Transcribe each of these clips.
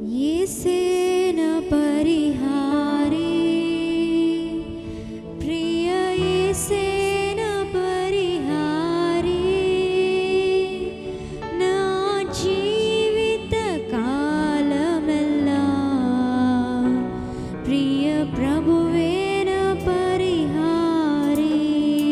येसेन परिहारी प्रिय येसेन परिहारी నా జీవిత కాలమెల్లా ప్రియ ప్రభువేన పరిహారీ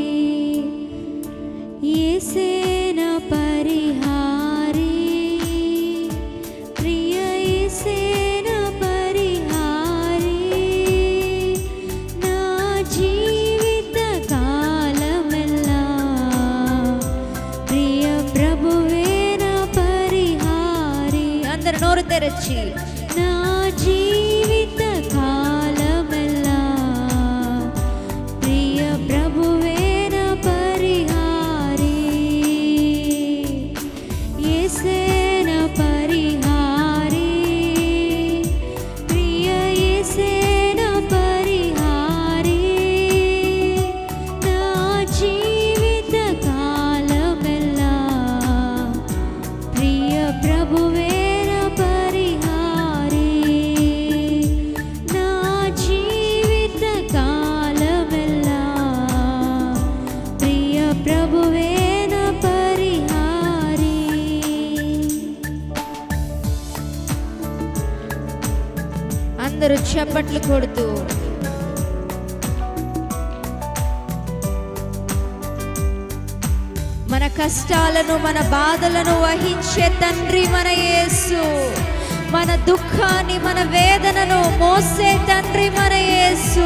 యేసేన పరిహారీ ప్రియ యేసేన పరిహారీ నా జీవిత కాలమెల్లా ప్రియ ప్రభువేన పరిహారి అందరు నోరు తెరచి నా జీవిత కాలమెల్లా ప్రియ ప్రభువేన పరిహారి యేసేన పరిహారి ప్రియ యేసేన పరిహారి నా జీవిత కాలమెల్లా ప్రియ ప్రభువేన పరిహారి నా జీవిత కాలమెల్లా ప్రియ ప్రభువేన పరిహారి అందరూ చప్పట్లు కొడుతూ మన కష్టాలను మన బాధలను వహించే తండ్రి మన యేసు మన దుఃఖాన్ని మన వేదనను మోసే తండ్రి మన యేసు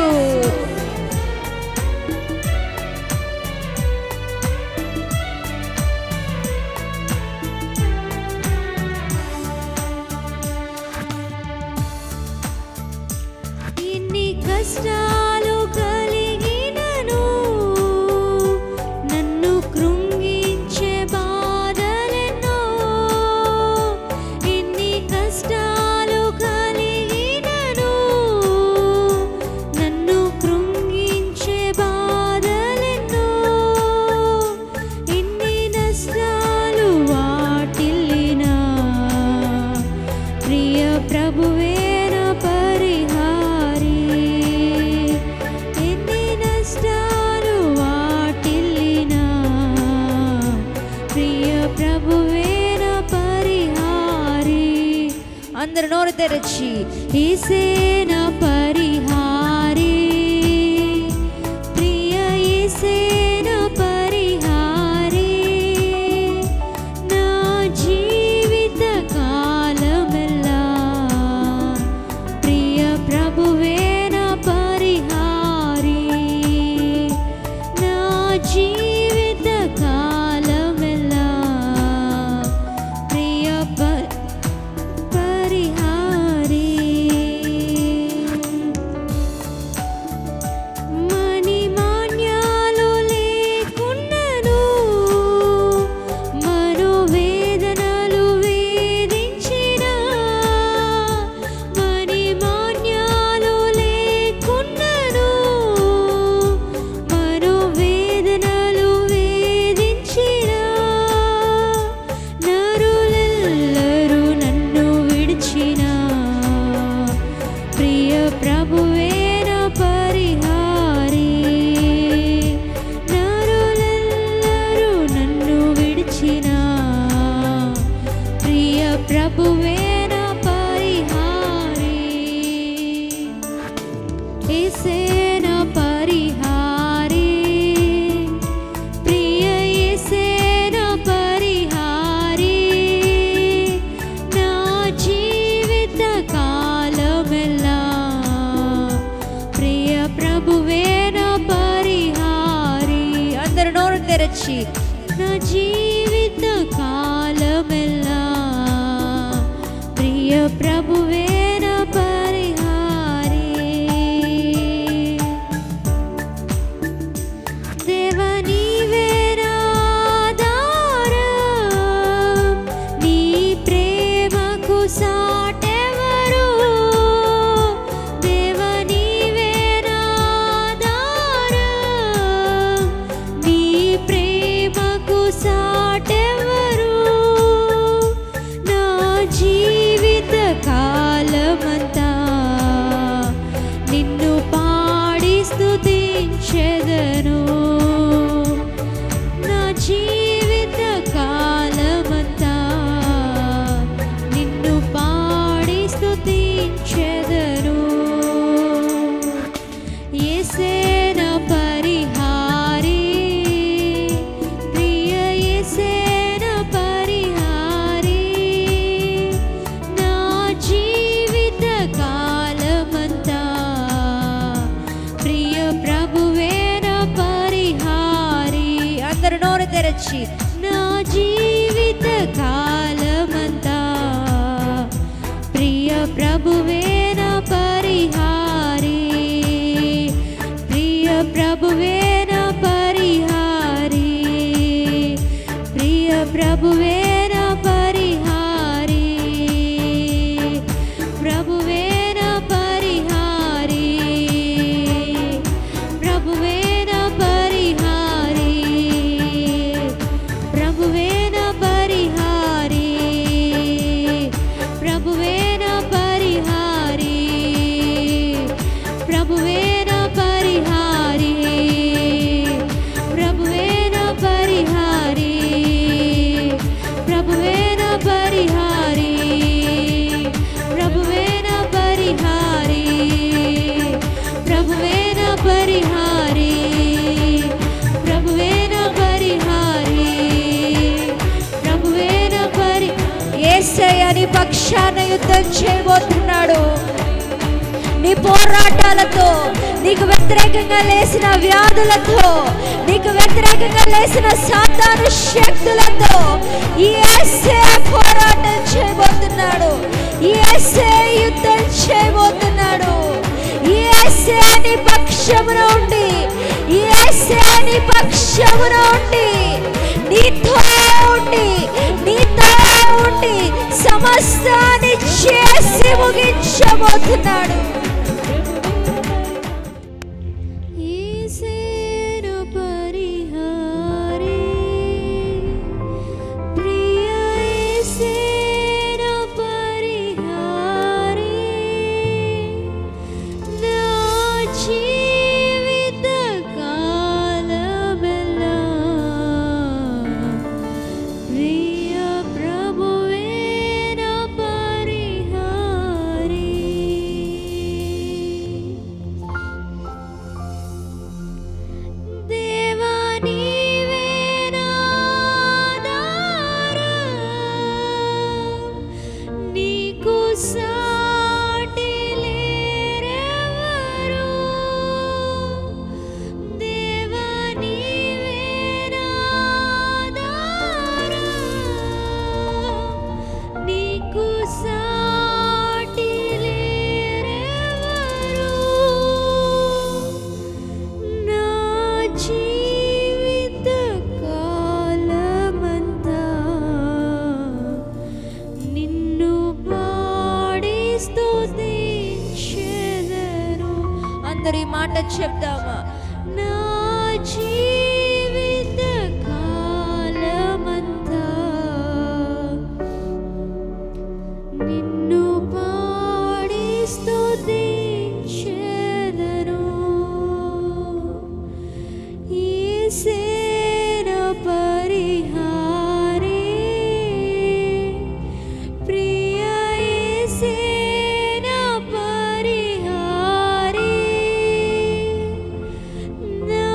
ఇన్ని కష్టాలు కలిగినను నన్ను కృంగించే బాధలెన్నో ఇన్ని కష్టాలు కలిగినను నన్ను కృంగించే బాధలెన్నో ఇన్ని నష్టాలు వాటిల్లినా ప్రియ ప్రభువేన పరిహారి ఎన్ని నష్టాలు వాటిల్లినా ప్రియ ప్రభువేన పరిహారి అందరు నోరు తెరచి ఈసేన పరిహారి ప్రియ ఈసేన పరిహారి నా జీవిత కాలమెల్లా ప్రియ ప్రభువేన పరిహారి నా జీవిత కాలమెల్లా ప్రియ ప- పరిహారి మణి మాన్యాలు లేకున్నను మనోవేదనలు వేధించిన మణి మాన్యాలు లేకున్నను మనోవేదనలు వేధించిన నరులెల్లరూ నన్ను విడిచిన ప్రియ ప్రభువేన పరిహారి నరులెల్లరూ నన్ను విడిచిన ప్రియ ప్రభువేన పరిహారి ఏసేన పరిహారి ప్రియ ఏసేన పరిహారి నా జీవిత కాలమెల్లా ప్రియ ప్రభువేన పరిహారి అందరు నోరు తెరచి నా జీవిత కాలమెల్లా ప్రియ ప్రభువేన పరిహారి దేవ నీవే నాధారం, నీ ప్రేమకు సాటెవరు దేవ నీవే నాధారం, నీ ప్రేమకు సాటెవరు నా జీవిత కాల వచ్చి నా జీవిత కాలమంతా ప్రియ ప్రభువే నా పరిహారి ప్రియ ప్రభువే నా పరిహారి ప్రియ ప్రభువే నా పరిహారి ప్రభువే నా పరిహారి ప్రభువే నా పరిహారి ప్రభువే నా పరిహారి ప్రభువే నా పరిహారి ప్రభువే నా పరిహారి ప్రభువే నా పరిహారి ప్రభువే నా పరిహారి ప్రభువే నా పరిహారి ప్రభువే నా పరిహారి ప్రభువే నా పరిహారి ప్రభువే నా పరి ఏసయ్యని పక్షాన యుద్ధం చేయబోతున్నాడు నీ పోరాటాలతో నీకు వ్యతిరేకంగా లేసిన వ్యాధులతో నీకు వ్యతిరేకంగా లేసిన సాతాను శక్తులతో ఈ యేసే పోరాటం చేయబోతున్నాడు ఈ యేసే యుద్ధం చేయబోతున్నాడు ఈ యేసే నీ పక్షమున ఉండి ఈ యేసే నీ పక్షమున ఉండి నీతో ఉండి నీతో ఉండి సమస్తాన్ని చేసి ముగించబోతున్నాడు ఈసేను పరిహారి ప్రియ ఈసేను పరిహారి నా జీవిత కాలమెల్లా ప్రియ ప్రభువే నా పరిహారి దేవా నీవే నా ఆధారం. నీకు సాటి లేరెవరు. దేవా నీవే నా ఆధారం. నీకు సాటి లేరెవరు. నా జీవిత కాలమంతా నిన్ను పాడి స్తుతించెదను అందరి మాట చెప్దామా నా జీవిత కాలమంతా నిన్ను పాడి స్తుతించెదను ఈసేన పరిహారి ప్రియ ఈసేన పరిహారి నా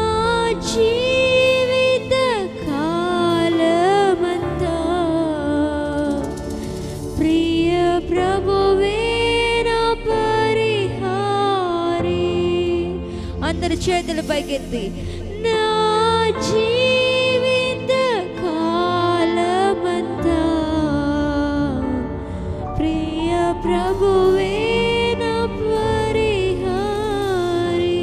జీవిత కాలమంతా ప్రియ ప్రభువే నా పరిహారి అందరి చేతులు పైకెత్తి నా జీవిత కాలమంతా ప్రియ ప్రభువే నా పరిహారి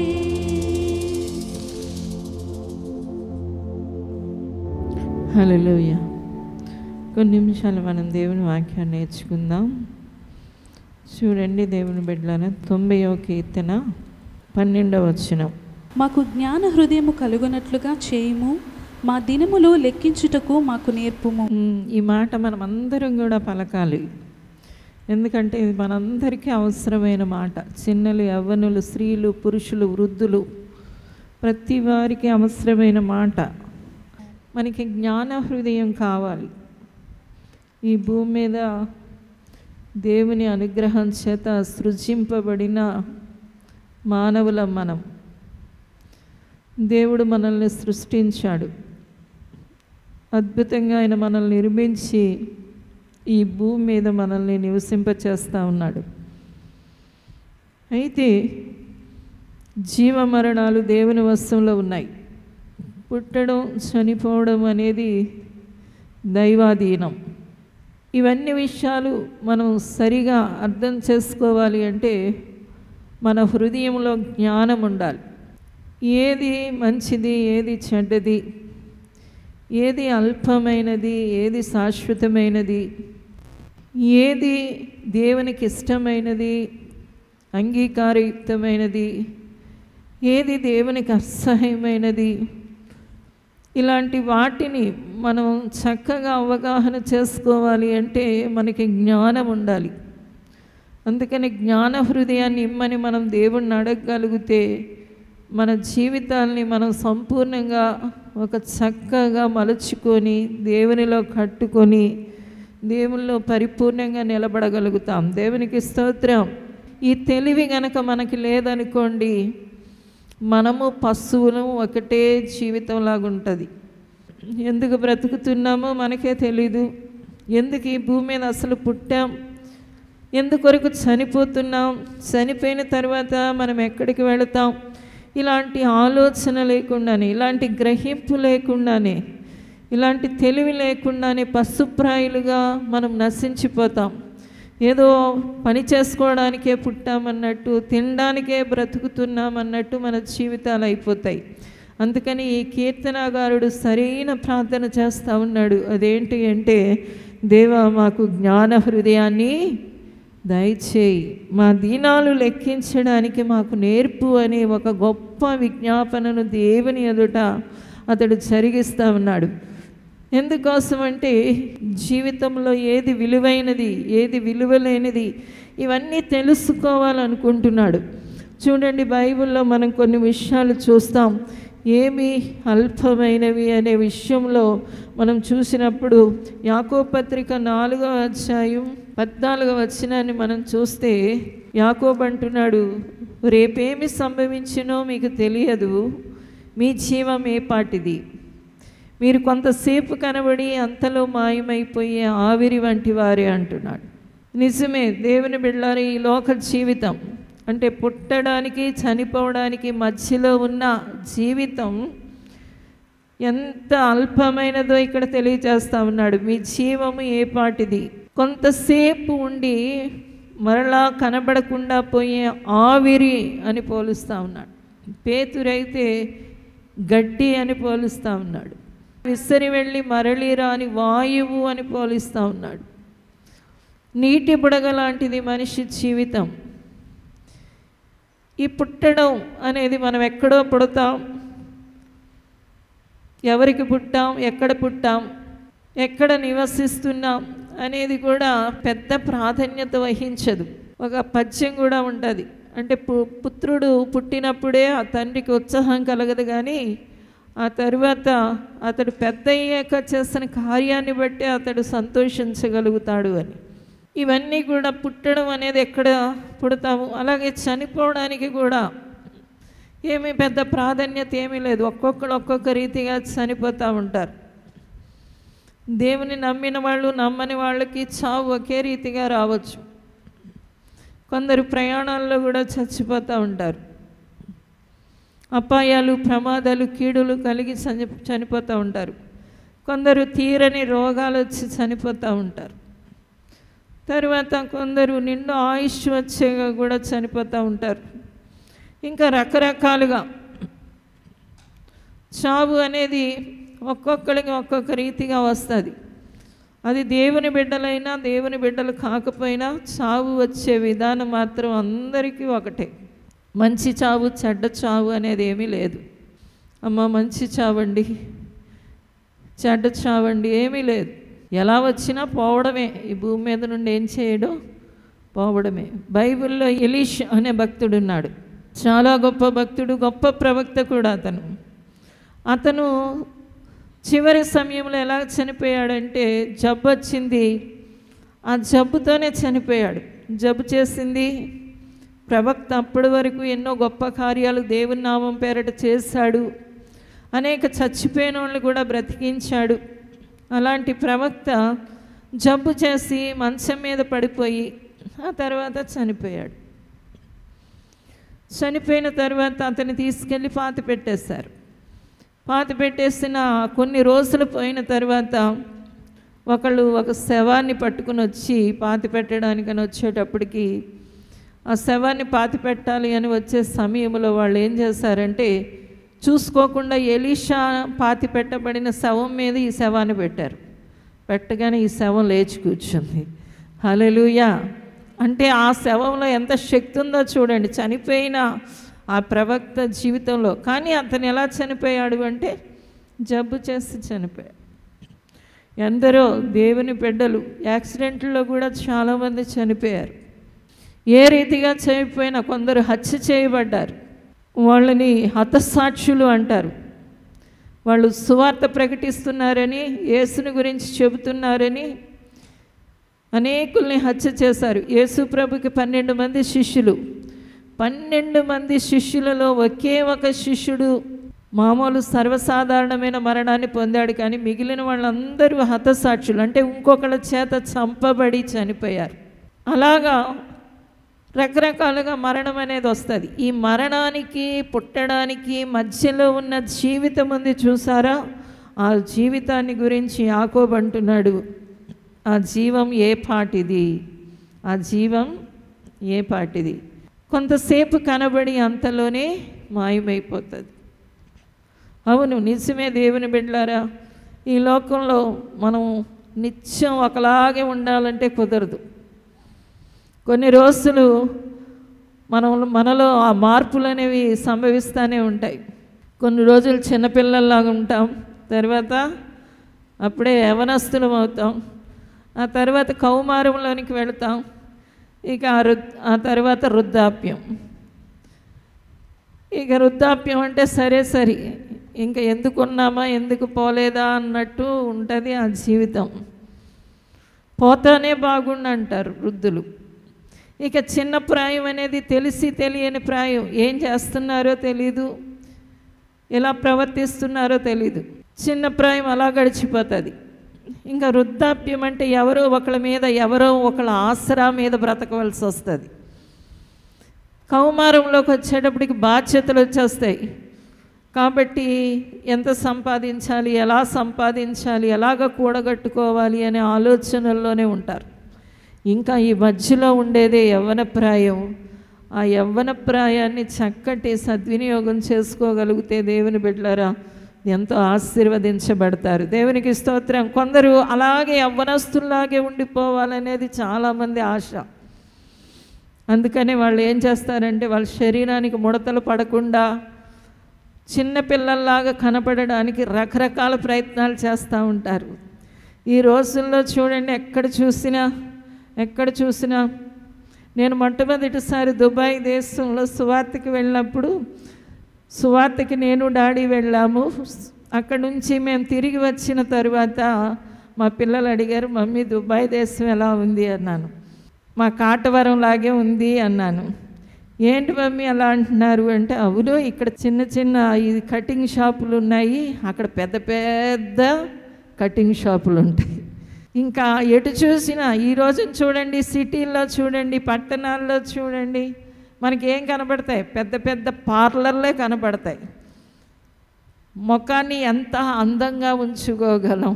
హలోయ కొన్ని నిమిషాలు మనం దేవుని వాక్యాన్ని నేర్చుకుందాం చూడండి దేవుని బిడ్డలను తొంభైవ కీర్తన పన్నెండవ వచనం మాకు జ్ఞాన హృదయము కలుగునట్లుగా చేయుము మా దినములు లెక్కించుటకు మాకు నేర్పుము ఉమ్, ఈ మాట మనం అందరం కూడా పలకాలి ఎందుకంటే ఇది మనందరికీ అవసరమైన మాట చిన్నలు యవ్వనులు స్త్రీలు పురుషులు వృద్ధులు ప్రతి వారికి అవసరమైన మాట మనకి జ్ఞాన హృదయం కావాలి ఈ భూమి మీద దేవుని అనుగ్రహం చేత సృజింపబడిన మానవులం మనం దేవుడు మనల్ని సృష్టించాడు అద్భుతంగా ఆయన మనల్ని నిర్మించి ఈ భూమి మీద మనల్ని నివసింపచేస్తూ ఉన్నాడు అయితే జీవ మరణాలు దేవుని వశంలో ఉన్నాయి పుట్టడం చనిపోవడం అనేది దైవాధీనం ఇవన్నీ విషయాలు మనం సరిగా అర్థం చేసుకోవాలి అంటే మన హృదయంలో జ్ఞానం ఉండాలి ఏది మంచిది ఏది చెడ్డది ఏది అల్పమైనది ఏది శాశ్వతమైనది ఏది దేవునికి ఇష్టమైనది అంగీకారయుక్తమైనది ఏది దేవునికి అసహ్యమైనది ఇలాంటి వాటిని మనం చక్కగా అవగాహన చేసుకోవాలి అంటే మనకి జ్ఞానం ఉండాలి అందుకని జ్ఞాన హృదయాన్ని ఇమ్మని మనం దేవుణ్ణి అడగగలిగితే మన జీవితాల్ని మనం సంపూర్ణంగా ఒక చక్కగా మలుచుకొని దేవునిలో కట్టుకొని దేవునిలో పరిపూర్ణంగా నిలబడగలుగుతాం దేవునికి స్తోత్రం ఈ తెలివి గనక మనకి లేదనుకోండి మనము పశువులు ఒకటే జీవితంలాగా ఉంటుంది ఎందుకు బ్రతుకుతున్నామో మనకే తెలీదు ఎందుకు ఈ భూమి మీద అసలు పుట్టాం ఎందుకొరకు చనిపోతున్నాం చనిపోయిన తర్వాత మనం ఎక్కడికి వెళతాం ఇలాంటి ఆలోచన లేకుండానే ఇలాంటి గ్రహింపు లేకుండానే ఇలాంటి తెలివి లేకుండానే పశుప్రాయులుగా మనం నశించిపోతాం ఏదో పని చేసుకోవడానికే పుట్టామన్నట్టు తినడానికే బ్రతుకుతున్నామన్నట్టు మన జీవితాలు అయిపోతాయి అందుకని ఈ కీర్తనాగారుడు సరైన ప్రార్థన చేస్తూ ఉన్నాడు అదేంటి అంటే దేవా మాకు జ్ఞాన హృదయాన్ని దయచేయి మా దీనాలు లెక్కించడానికి మాకు నేర్పు అనే ఒక గొప్ప విజ్ఞాపనను దేవుని ఎదుట అతడు జరిగిస్తూ ఉన్నాడు ఎందుకోసం అంటే జీవితంలో ఏది విలువైనది ఏది విలువలేనిది ఇవన్నీ తెలుసుకోవాలనుకుంటున్నాడు చూడండి బైబిల్లో మనం కొన్ని విషయాలు చూస్తాం ఏమి అల్పమైనవి అనే విషయంలో మనం చూసినప్పుడు యాకో పత్రిక నాలుగో అధ్యాయం పద్నాలుగో వచనాన్ని మనం చూస్తే యాకోబ్ అంటున్నాడు రేపేమి సంభవించినో మీకు తెలియదు మీ జీవం ఏ పాటిది మీరు కొంతసేపు కనబడి అంతలో మాయమైపోయే ఆవిరి వంటి వారే అంటున్నాడు నిజమే దేవుని బిళ్ళారి ఈ లోక జీవితం అంటే పుట్టడానికి చనిపోవడానికి మధ్యలో ఉన్న జీవితం ఎంత అల్పమైనదో ఇక్కడ తెలియజేస్తా ఉన్నాడు మీ జీవము ఏ పాటిది కొంతసేపు ఉండి మరలా కనబడకుండా పోయే ఆవిరి అని పోలుస్తూ ఉన్నాడు పేతురైతే గడ్డి అని పోలుస్తూ ఉన్నాడు విసిరి వెళ్ళి మరలి రాని వాయువు అని పోలిస్తూ ఉన్నాడు నీటి బుడగ లాంటిది మనిషి జీవితం ఈ పుట్టడం అనేది మనం ఎక్కడో పుడతాం ఎవరికి పుట్టాం ఎక్కడ పుట్టాం ఎక్కడ నివసిస్తున్నాం అనేది కూడా పెద్ద ప్రాధాన్యత వహించదు ఒక పద్యం కూడా ఉంటుంది అంటే పు పుత్రుడు పుట్టినప్పుడే ఆ తండ్రికి ఉత్సాహం కలగదు కానీ ఆ తరువాత అతడు పెద్ద అయ్యాక చేసిన కార్యాన్ని బట్టి అతడు సంతోషించగలుగుతాడు అని ఇవన్నీ కూడా పుట్టడం అనేది ఎక్కడ పుడతాము అలాగే చనిపోవడానికి కూడా ఏమీ పెద్ద ప్రాధాన్యత ఏమీ లేదు ఒక్కొక్కరు ఒక్కొక్క రీతిగా చనిపోతూ ఉంటారు దేవుని నమ్మిన వాళ్ళు నమ్మని వాళ్ళకి చావు ఒకే రీతిగా రావచ్చు కొందరు ప్రయాణాల్లో కూడా చచ్చిపోతూ ఉంటారు అపాయాలు ప్రమాదాలు కీడులు కలిగి చని చనిపోతూ ఉంటారు కొందరు తీరని రోగాలు వచ్చి చనిపోతూ ఉంటారు తర్వాత కొందరు నిండు ఆయుష్ వచ్చేగా కూడా చనిపోతూ ఉంటారు ఇంకా రకరకాలుగా చావు అనేది ఒక్కొక్కరికి ఒక్కొక్క రీతిగా వస్తుంది అది దేవుని బిడ్డలైనా దేవుని బిడ్డలు కాకపోయినా చావు వచ్చే విధానం మాత్రం అందరికీ ఒకటే మంచి చావు చెడ్డ చావు అనేది ఏమీ లేదు అమ్మ మంచి చావండి చెడ్డ చావండి ఏమీ లేదు ఎలా వచ్చినా పోవడమే ఈ భూమి మీద నుండి ఏం చేయడం పోవడమే బైబిల్లో ఎలీష్ అనే భక్తుడు ఉన్నాడు చాలా గొప్ప భక్తుడు గొప్ప ప్రవక్త కూడా అతను అతను చివరి సమయంలో ఎలా చనిపోయాడంటే జబ్బు వచ్చింది ఆ జబ్బుతోనే చనిపోయాడు జబ్బు చేసింది ప్రవక్త అప్పటి వరకు ఎన్నో గొప్ప కార్యాలు దేవుని నామం పేరట చేశాడు అనేక చచ్చిపోయిన వాళ్ళని కూడా బ్రతికించాడు అలాంటి ప్రవక్త జబ్బు చేసి మంచం మీద పడిపోయి ఆ తర్వాత చనిపోయాడు చనిపోయిన తర్వాత అతన్ని తీసుకెళ్ళి పాతి పెట్టేశారు పాతి పెట్టేసిన కొన్ని రోజులు పోయిన తర్వాత ఒకళ్ళు ఒక శవాన్ని పట్టుకుని వచ్చి పాతి పెట్టడానికని వచ్చేటప్పటికి ఆ శవాన్ని పాతి పెట్టాలి అని వచ్చే సమయంలో వాళ్ళు ఏం చేశారంటే చూసుకోకుండా ఎలీషా పాతి పెట్టబడిన శవం మీద ఈ శవాన్ని పెట్టారు పెట్టగానే ఈ శవం లేచి కూర్చుంది హల్లెలూయా అంటే ఆ శవంలో ఎంత శక్తి ఉందో చూడండి చనిపోయిన ఆ ప్రవక్త జీవితంలో కానీ అతను ఎలా చనిపోయాడు అంటే జబ్బు చేసి చనిపోయాడు ఎందరో దేవుని బిడ్డలు యాక్సిడెంట్లో కూడా చాలామంది చనిపోయారు ఏ రీతిగా చనిపోయినా కొందరు హత్య చేయబడ్డారు వాళ్ళని హతసాక్షులు అంటారు వాళ్ళు సువార్త ప్రకటిస్తున్నారని యేసుని గురించి చెబుతున్నారని అనేకుల్ని హత్య చేశారు యేసు ప్రభుకి పన్నెండు మంది శిష్యులు పన్నెండు మంది శిష్యులలో ఒకే ఒక శిష్యుడు మామూలు సర్వసాధారణమైన మరణాన్ని పొందాడు కానీ మిగిలిన వాళ్ళందరూ హతసాక్షులు అంటే ఇంకొకళ్ళ చేత చంపబడి చనిపోయారు అలాగా రకరకాలుగా మరణం అనేది వస్తుంది ఈ మరణానికి పుట్టడానికి మధ్యలో ఉన్న జీవితం ఉంది చూసారా ఆ జీవితాన్ని గురించి యాకోబు అంటున్నాడు ఆ జీవం ఏ పాటిది ఆ జీవం ఏ పాటిది కొంతసేపు కనబడి అంతలోనే మాయమైపోతుంది అవును నిజమే దేవుని బిడ్డలారా ఈ లోకంలో మనం నిత్యం ఒకలాగే ఉండాలంటే కుదరదు కొన్ని రోజులు మనం మనలో ఆ మార్పులు అనేవి సంభవిస్తూనే ఉంటాయి కొన్ని రోజులు చిన్నపిల్లల్లాగా ఉంటాం తర్వాత అప్పుడే యవనస్తులం అవుతాం ఆ తర్వాత కౌమారంలోనికి వెళతాం ఇక ఆ రు ఆ తర్వాత వృద్ధాప్యం ఇక వృద్ధాప్యం అంటే సరే సరి ఇంకా ఎందుకు ఉన్నామా ఎందుకు పోలేదా అన్నట్టు ఉంటుంది ఆ జీవితం పోతానే బాగుండు అంటారు వృద్ధులు ఇక చిన్న ప్రాయం అనేది తెలిసి తెలియని ప్రాయం ఏం చేస్తున్నారో తెలీదు ఎలా ప్రవర్తిస్తున్నారో తెలీదు చిన్న ప్రాయం అలా గడిచిపోతుంది ఇంకా వృద్ధాప్యం అంటే ఎవరో ఒకళ్ళ మీద ఎవరో ఒకళ్ళ ఆసరా మీద బ్రతకవలసి వస్తుంది కౌమారంలోకి వచ్చేటప్పటికి బాధ్యతలు వచ్చేస్తాయి కాబట్టి ఎంత సంపాదించాలి ఎలా సంపాదించాలి ఎలాగ కూడగట్టుకోవాలి అనే ఆలోచనల్లోనే ఉంటారు ఇంకా ఈ మధ్యలో ఉండేదే యవ్వన ప్రాయం ఆ యవ్వన ప్రాయాన్ని చక్కటి సద్వినియోగం చేసుకోగలిగితే దేవుని బిడ్డలారా ఎంతో ఆశీర్వదించబడతారు దేవునికి స్తోత్రం కొందరు అలాగే యవ్వనస్తుల్లాగే ఉండిపోవాలనేది చాలామంది ఆశ అందుకని వాళ్ళు ఏం చేస్తారంటే వాళ్ళ శరీరానికి ముడతలు పడకుండా చిన్న పిల్లల్లాగా కనపడడానికి రకరకాల ప్రయత్నాలు చేస్తూ ఉంటారు ఈ రోజుల్లో చూడండి ఎక్కడ చూసినా ఎక్కడ చూసినా నేను మొట్టమొదటిసారి దుబాయ్ దేశంలో సువార్తకి వెళ్ళినప్పుడు సువార్తకి నేను డాడీ వెళ్ళాము అక్కడ నుంచి మేము తిరిగి వచ్చిన తర్వాత మా పిల్లలు అడిగారు మమ్మీ దుబాయ్ దేశం ఎలా ఉంది అన్నాను మా కాటవరం లాగే ఉంది అన్నాను ఏంటి మమ్మీ అలా అంటున్నారు అంటే అవును ఇక్కడ చిన్న చిన్న ఈ కటింగ్ షాపులు ఉన్నాయి అక్కడ పెద్ద పెద్ద కటింగ్ షాపులు ఉంటాయి ఇంకా ఎటు చూసినా ఈ రోజున చూడండి సిటీల్లో చూడండి పట్టణాల్లో చూడండి మనకి ఏం కనబడతాయి పెద్ద పెద్ద పార్లర్లే కనబడతాయి ముఖాన్ని ఎంత అందంగా ఉంచుకోగలం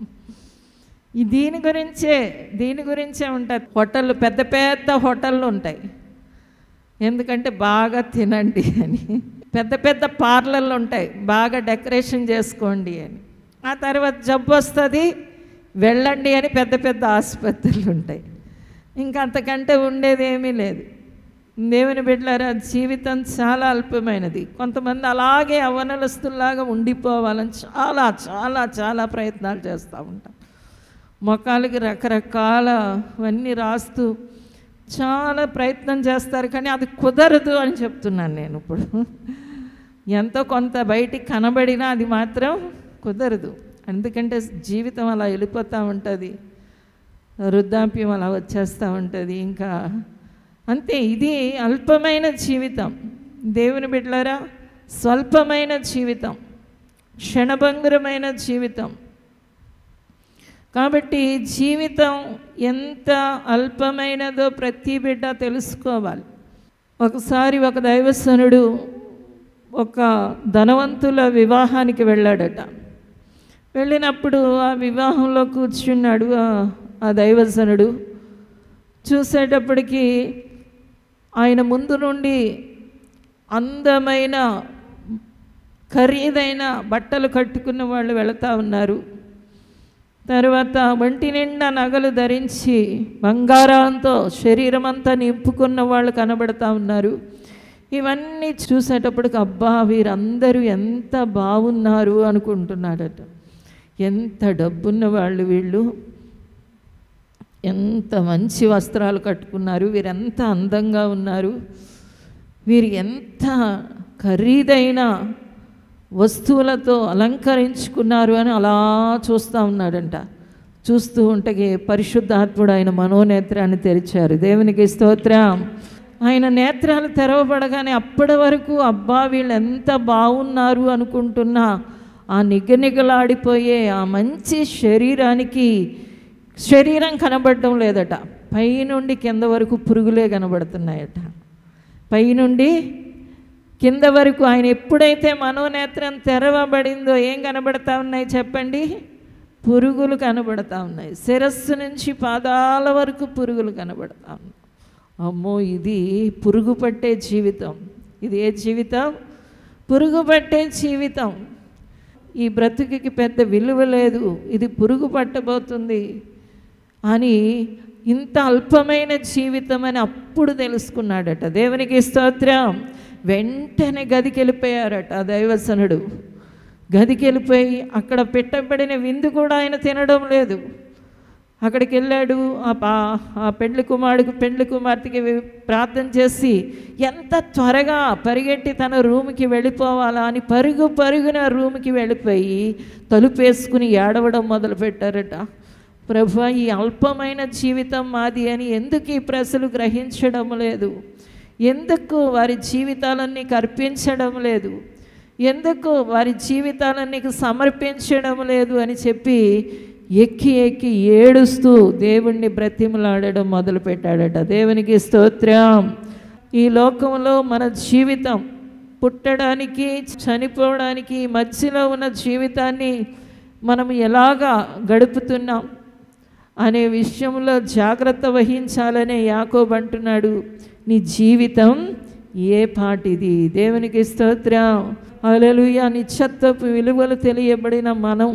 ఈ దీని గురించే దీని గురించే ఉంటుంది హోటళ్ళు పెద్ద పెద్ద హోటళ్ళు ఉంటాయి ఎందుకంటే బాగా తినండి అని పెద్ద పెద్ద పార్లర్లు ఉంటాయి బాగా డెకరేషన్ చేసుకోండి అని ఆ తర్వాత జబ్బు వస్తుంది వెళ్ళండి అని పెద్ద పెద్ద ఆసుపత్రులు ఉంటాయి ఇంకా అంతకంటే ఉండేది ఏమీ లేదు దేవుని బిడ్డలారా జీవితం చాలా అల్పమైనది కొంతమంది అలాగే అవనలస్తుల్లాగా ఉండిపోవాలని చాలా చాలా చాలా ప్రయత్నాలు చేస్తూ ఉంటాం మొఖాలకి రకరకాలవన్నీ రాస్తూ చాలా ప్రయత్నం చేస్తారు కానీ అది కుదరదు అని చెప్తున్నాను నేను ఇప్పుడు ఎంతో కొంత బయటికి కనబడినా అది మాత్రం కుదరదు ఎందుకంటే జీవితం అలా వెళ్ళిపోతూ ఉంటుంది వృద్ధాప్యం అలా వచ్చేస్తూ ఉంటుంది ఇంకా అంతే ఇది అల్పమైన జీవితం దేవుని బిడ్డలారా స్వల్పమైన జీవితం క్షణభంగురమైన జీవితం కాబట్టి జీవితం ఎంత అల్పమైనదో ప్రతి బిడ్డ తెలుసుకోవాలి ఒకసారి ఒక దైవసనుడు ఒక ధనవంతుల వివాహానికి వెళ్ళాడట వెళ్ళినప్పుడు ఆ వివాహంలో కూర్చున్నాడు ఆ- ఆ దైవజనుడు చూసేటప్పటికి ఆయన ముందు నుండి అందమైన ఖరీదైన బట్టలు కట్టుకున్న వాళ్ళు వెళతా ఉన్నారు తర్వాత ఒంటి నిండా నగలు ధరించి బంగారంతో శరీరం అంతా నింపుకున్న వాళ్ళు కనబడతా ఉన్నారు ఇవన్నీ చూసేటప్పటికి అబ్బా వీరందరూ ఎంత బాగున్నారు అనుకుంటున్నాడట ఎంత డబ్బున్న వాళ్ళు వీళ్ళు ఎంత మంచి వస్త్రాలు కట్టుకున్నారు వీరెంత అందంగా ఉన్నారు వీరు ఎంత ఖరీదైన వస్తువులతో అలంకరించుకున్నారు అని అలా చూస్తూ ఉన్నాడంట చూస్తూ ఉంటే పరిశుద్ధాత్ముడు ఆయన మనోనేత్రాన్ని తెరిచారు దేవునికి స్తోత్రం ఆయన నేత్రాలు తెరవబడగానే అప్పటి వరకు అబ్బా వీళ్ళు ఎంత బాగున్నారు అనుకుంటున్నా ఆ నిగనిగలాడిపోయే ఆ మంచి శరీరానికి శరీరం కనబడటం లేదట పైనుండి కింద వరకు పురుగులే కనబడుతున్నాయట పైనుండి కింద వరకు ఆయన ఎప్పుడైతే మనోనేత్రం తెరవబడిందో ఏం కనబడతా ఉన్నాయి చెప్పండి పురుగులు కనబడతా ఉన్నాయి శిరస్సు నుంచి పాదాల వరకు పురుగులు కనబడతా ఉన్నాయి అమ్మో ఇది పురుగు పట్టే జీవితం ఇది ఏ జీవితం పురుగు పట్టే జీవితం ఈ బ్రతుకుకి పెద్ద విలువ లేదు ఇది పురుగు పట్టబోతుంది అని ఇంత అల్పమైన జీవితం అని అప్పుడు తెలుసుకున్నాడట దేవునికి స్తోత్రం వెంటనే గదికి వెళ్ళిపోయారట ఆ దైవసనుడు గదికి వెళ్ళిపోయి అక్కడ పెట్టబడిన విందు కూడా ఆయన తినడం లేదు అక్కడికి వెళ్ళాడు ఆ పా ఆ పెండ్లి కుమారుడికి పెండ్లి కుమార్తెకి వి- ప్రార్థన చేసి ఎంత త్వరగా పరిగెట్టి తన రూమ్కి వెళ్ళిపోవాలా అని పరుగు పరుగున రూమ్కి వెళ్ళిపోయి తలుపేసుకుని ఏడవడం మొదలుపెట్టారట ప్రభు ఈ అల్పమైన జీవితం మాది అని ఎందుకు ఈ ప్రజలు గ్రహించడం లేదు ఎందుకు వారి జీవితాలను నీకు అర్పించడం లేదు ఎందుకు వారి జీవితాలను నీకు సమర్పించడం లేదు అని చెప్పి ఎక్కి ఎక్కి ఏడుస్తూ దేవుణ్ణి బ్రతిమలాడడం మొదలుపెట్టాడట దేవునికి స్తోత్రం ఈ లోకంలో మన జీవితం పుట్టడానికి చనిపోవడానికి మధ్యలో ఉన్న జీవితాన్ని మనం ఎలాగా గడుపుతున్నాం అనే విషయంలో జాగ్రత్త వహించాలనే యాకోబు అంటున్నాడు నీ జీవితం ఏ పాటిది దేవునికి స్తోత్రం అలలుయ నిశ్చత్వపు విలువలు తెలియబడిన మనం